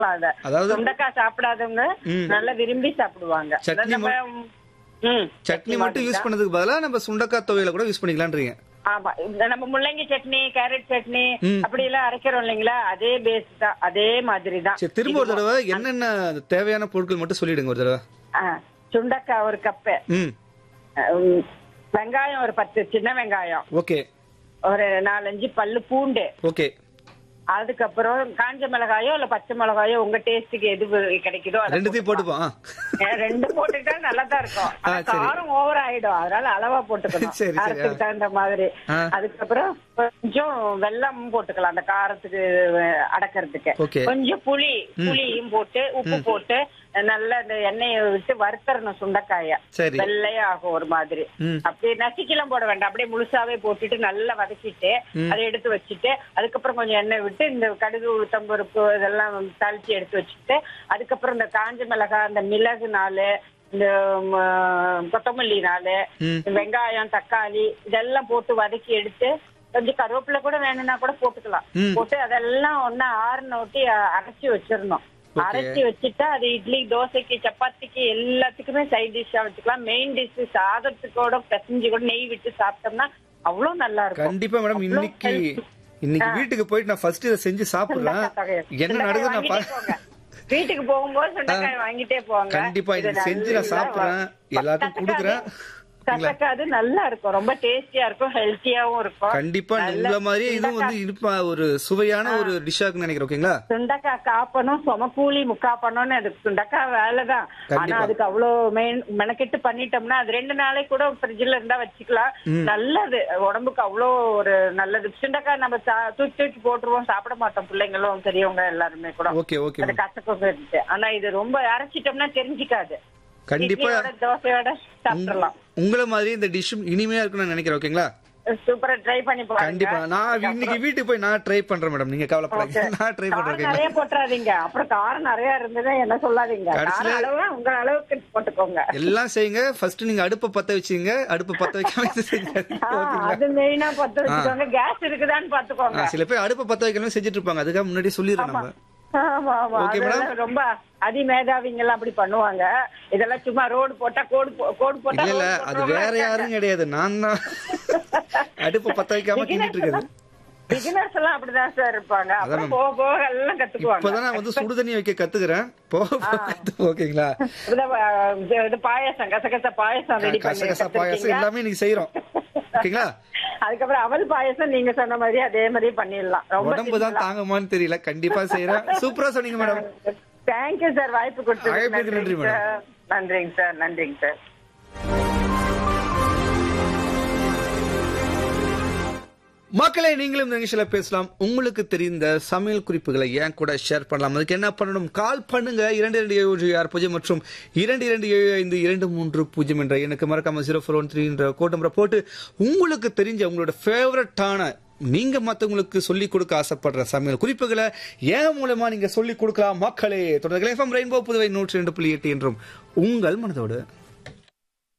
அத அதாவது- சுண்டக்காய் சாப்பிடாதவங்க ம். நல்லா விரும்பி சாப்பிடுவாங்க சட்னி நம்ம ம், சட்னி மட்டும் யூஸ் பண்ணதுக்கு பதிலா நம்ம சுண்டக்காய் துவையில கூட யூஸ் பண்ணிக்கலான்றீங்க ஆமா இந்த நம்ம முள்ளங்கி சட்னி கேரட் சட்னி ம். அப்படி எல்லாம் அரைக்கிறோம் இல்லைங்களா அதே பேஸ் தான் அதே மாதிரி தான் சரி திரும்ப ஒரு தடவை என்னென்ன தேவையான பொருட்கள் மட்டும் சொல்லிடுங்க ஒரு தடவை ஆ, சுண்டக்காய் ஒரு கப்பு ம் உம், வெங்காயம் ஒரு பத்து சின்ன வெங்காயம் ஓகே ஒரு நாலஞ்சு பல்லு பூண்டு ஓகே அதுக்கப்புறம் காஞ்ச மிளகாயோ இல்ல பச்சை மிளகாயோ உங்க டேஸ்டுக்கு எது கிடைக்குதோ அதை ரெண்டுத்தையும் போட்டுப்போம் ஆ. ஏன் ரெண்டு போட்டுக்கிட்டா நல்லா தான் இருக்கும் ஆனா ஆ, சரி. காரம் ஓவர் ஆயிடும் அதனால அளவா போட்டுக்கணும் சரி, சரி, காரத்துக்கு தகுந்த மாதிரி ஆ. அதுக்கப்புறம் கொஞ்சம் வெல்லம் போட்டுக்கலாம் அந்த காரத்துக்கு அஹ், அடக்கறதுக்கு Okay. கொஞ்சம் புளி புளியும் போட்டு உப்பு போட்டு நல்லா அந்த எண்ணெயை விட்டு வறுத்தரணும் சுண்டைக்காய சரி. வெள்ளையா ஆகும் ஒரு மாதிரி ம். அப்படியே நசுக்கிலாம் போட வேண்டாம் அப்படியே முழுசாவே போட்டுட்டு நல்லா வதக்கிட்டு அதை எடுத்து வச்சுட்டு அதுக்கப்புறம் கொஞ்சம் எண்ணெய் விட்டு இந்த கடுகு உளுத்தம்பருப்பு இதெல்லாம் தாளிச்சு எடுத்து வச்சுட்டு அதுக்கப்புறம் இந்த காஞ்ச மிளகாய் இந்த மிளகு நாலு இந்த ம, கொத்தமல்லி நாலு ம். வெங்காயம் தக்காளி இதெல்லாம் போட்டு வதக்கி எடுத்து கொஞ்சம் கருவேப்பிலை கூட வேணும்னா கூட போட்டுக்கலாம் ம். போட்டு அதெல்லாம் ஒன்னா ஆறுன ஒட்டி அ- அரைச்சி வச்சிடணும் Okay. அரைச்சி வச்சுட்டா அது இட்லி தோசைக்கு சப்பாத்திக்கு எல்லாத்துக்குமே சைட் டிஷ்ஷா வச்சுக்கலாம் மெயின் டிஷ் சாதத்துக்கோட பிசைஞ்சு கூட நெய் விட்டு சாப்பிட்டோம்னா அவ்வளவு நல்லா இருக்கும் கண்டிப்பா மேடம் அவ்வளவு இன்னைக்கு healthy. இன்னைக்கு வீட்டுக்கு போயிட்டு நான் ஃபர்ஸ்ட் இதை செஞ்சு சாப்பிடுறேன் சுண்டைக்காய் தொகையல். என்ன சுண்டைக்காய் நடக்குது நான் வாங்கிட்டே பா- போங்க. வீட்டுக்கு போகும்போது சுண்டைக்காய் வாங்கிட்டே போங்க கண்டிப்பா இது இது செஞ்சு நான் நல்லா சாப்பிடுறேன் எல்லாருக்கும் கசக்காது. கொடுக்குறேன் கசக்காது நல்லா இருக்கும் ரொம்ப டேஸ்டியா இருக்கும் ஹெல்த்தியாவும் இருக்கும் கண்டிப்பா நல்ல உங்கள மாதிரி இதுவும் வந்து இருப்பா ஒரு சுவையான ஒரு டிஷ்ஷா இருக்குன்னு நினைக்கிறேன் ஓகேங்களா சுண்டக்காய் காப்பணும் சுமக்கூலி முக்காப்பணும்னு அதுக்கு சுண்டக்காய் வேலைதான் ஆனா கண்டிப்பா. அதுக்கு அவ்வளவு மெயின் மெனக்கெட்டு பண்ணிட்டோம்னா அது ரெண்டு நாளைக்கு கூட ஃப்ரிட்ஜ்ல இருந்தா வச்சுக்கலாம் நல்லது உடம்புக்கு அவ்வளோ ஒரு நல்லது சுண்டக்காய் நம்ம சா- தூக்கி தூக்கி போட்டுருவோம் சாப்பிட மாட்டோம் பிள்ளைங்களும் பெரியவங்க எல்லாருமே கூட ஓகே ஓகே அது கசக்கம் இருக்கு ஆனா இது ரொம்ப அரைச்சிட்டோம்னா தெரிஞ்சுக்காது கண்டிப்பா இட்லியோட தோசையோட சாப்பிடலாம் உங்கள மாதிரி இந்த டிஷ்ஷும் இனிமையா இருக்கும்னு நான் நினைக்கிறேன் ஓகேங்களா சூப்பரா ட்ரை பண்ணி பாருங்க கண்டிப்பா நான் இன்னைக்கு வீட்டுக்கு போய் நான் ட்ரை பண்றேன் மேடம் நீங்க கவலைப்படாதீங்க நான் ட்ரை பண்றேன் காரம் ஓகேங்களா நிறைய போட்டுறாதீங்க அப்புறம் காரம் நிறைய இருந்ததுன்னா என்ன சொல்லாதீங்க கடைசியில- காரம் அளவு உங்க அளவுக்கு போட்டுக்கோங்க எல்லாம் செய்யுங்க ஃபர்ஸ்ட் நீங்க அடுப்பை பத்த வச்சுங்க அடுப்பை பத்த வைக்காம இது செய்யுங்க. ஆ, ஓகேங்களா அது மெயினா பத்த வச்சுக்கோங்க கேஸ் இருக்குதான்னு பாத்துக்கோங்க ஆ, சில பேர் அடுப்பை பத்த வைக்கணும் செஞ்சுட்டு இருப்பாங்க அதுக்காக முன்னாடி சொல்லிடுறோம் நம்ம ஆமா ஆமா Okay, madam. அதெல்லாம் ரொம்ப அதிமேதாவிங்க எல்லாம் அப்படி பண்ணுவாங்க இதெல்லாம் சும்மா ரோடு போட்டா கோடு போ- கோடு போட்டா இல்ல இல்ல road அது போடுறவங்க வேற யாரும் கிடையாது நான் தான் அடுப்பை பத்த வைக்காம கிண்டிட்டு இருக்குது பிகினர்ஸ் எல்லாம் அப்படிதான் சார் இருப்பாங்க அப்புறம் அதான் போக போக எல்லாம் கத்துக்குவாங்க இப்பதான் நான் வந்து சுடு தண்ணி வைக்க கத்துக்கிறேன் போக போக கத்து- ஓகேங்களா இப்பதான், அஹ், இது- இது பாயாசம் கசகச பாயாசம் ரெடி பண்ணி கசகசா பாயாசம் கத்துருக்கீங்க. எல்லாமே இன்னைக்கு செய்யறோம் ஓகேங்களா அதுக்கப்புறம் அவல் பாயாசம் நீங்க சொன்ன மாதிரி அதே மாதிரி பண்ணிடலாம் ரொம்ப உடம்பு தான் தாங்குமான்னு தெரியல கண்டிப்பா செய்யறேன் சூப்பரா சொன்னீங்க மேடம் தேங்க்யூ சார் வாய்ப்பு கொடுத்ததுக்கு அழைப்புக்கு நன்றி, நன்றிங்க சார். நன்றிங்க சார் நன்றிங்க சார் மக்களே நீங்களும் இந்த நிகழ்ச்சியில பேசலாம் உங்களுக்கு தெரிந்த சமையல் குறிப்புகளை ஏன் கூட ஷேர் பண்ணலாம் அதுக்கு என்ன பண்ணணும் கால் பண்ணுங்க இரண்டு இரண்டு ஏழு ஒன்று ஆறு பூஜ்ஜியம் மற்றும் இரண்டு இரண்டு ஏழு ஐந்து இரண்டு மூன்று பூஜ்ஜியம் என்ற எனக்கு மறக்காம ஜீரோ ஃபோர் ஒன் த்ரீ என்ற கோட் நம்பரை போட்டு உங்களுக்கு தெரிஞ்ச உங்களோட ஃபேவரட்டான நீங்க மத்தவங்களுக்கு சொல்லி கொடுக்க ஆசைப்படுற சமையல் குறிப்புகளை ஏன் மூலமா நீங்க சொல்லி கொடுக்கலாம் மக்களே தொடர்ந்து எஃப்எம் ரெயின்போ புதுவை நூற்றி ரெண்டு புள்ளி எட்டு என்றும் உங்கள் மனதோடு